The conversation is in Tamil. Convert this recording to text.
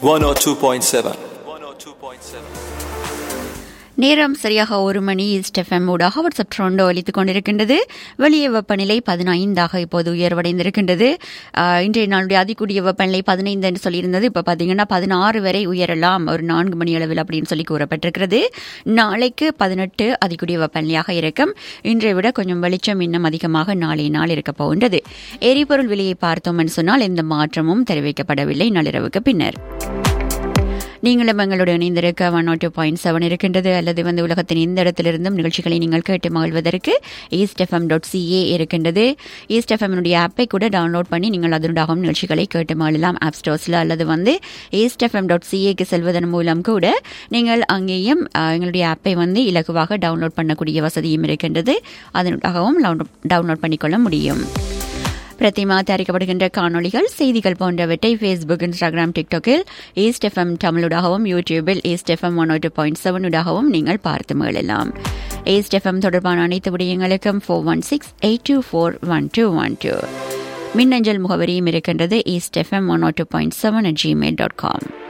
102.7. 102.7. நேரம் சரியாக ஒரு மணி ஈஸ்ட் எஃப்எம் ஊடாக வாட்ஸ்அப் ட்ரோண்டோ அளித்துக் கொண்டிருக்கின்றது வெளியே வெப்பநிலை பதினைந்தாக இப்போது உயர்வடைந்திருக்கின்றது ஆஹ், இன்றைய நாளுடைய அதிகூடிய வெப்பநிலை பதினைந்து என்று சொல்லியிருந்தது இப்போ பார்த்தீங்கன்னா பதினாறு வரை உயரலாம் ஒரு நான்கு மணி அளவில் அப்படின்னு சொல்லி கூறப்பட்டிருக்கிறது நாளைக்கு பதினெட்டு அதிகூடிய வெப்பநிலையாக இருக்கும் இன்றைய விட கொஞ்சம் வெளிச்சம் இன்னும் அதிகமாக நாளை நாள் இருக்க போகின்றது எரிபொருள் விலையை பார்த்தோம் என்று சொன்னால் எந்த மாற்றமும் தெரிவிக்கப்படவில்லை நள்ளிரவுக்கு பின்னர் நீங்களும் எங்களுடன் இணைந்திருக்க one nought two point seven இருக்கின்றது அல்லது வந்து உலகத்தின் எந்த இடத்திலிருந்தும் நிகழ்ச்சிகளை நீங்கள் கேட்டு மகிழ்வதற்கு ஈஸ்ட் எஃப்எம் டாட் சிஏ இருக்கின்றது ஈஸ்ட் எஃப்எம்னுடைய ஆப்பை கூட டவுன்லோட் பண்ணி நீங்கள் அதனுடாகவும் நிகழ்ச்சிகளை கேட்டு மகிழலாம் ஆப் ஸ்டோர்ஸில் அல்லது வந்து ஈஸ்ட் எஃப்எம் டாட் சிஏக்கு செல்வதன் மூலம் கூட நீங்கள் அங்கேயும் அஹ், எங்களுடைய ஆப்பை வந்து இலகுவாக டவுன்லோட் பண்ணக்கூடிய வசதியும் இருக்கின்றது அதனுடாகவும் டவுன்லோட் பண்ணிக்கொள்ள முடியும் பிரதிமா தயாரிக்கப்படுகின்ற காணொளிகள் செய்திகள் போன்றவற்றை ஃபேஸ்புக் இன்ஸ்டாகிராம் டிக்டாக்கில் ஈஸ்ட் எஃப்எம் தமிழுடாகவும் யூடியூபில் East FM one two point செவனுடாகவும் நீங்கள் பார்த்து மகிழலாம் ஈஸ்ட் எஃப்எம் தொடர்பான அனைத்து விடயங்களுக்கும் four one six eight two four one two one two மின்னஞ்சல் முகவரியும் இருக்கின்றது East FM one two point seven at Gmail dot com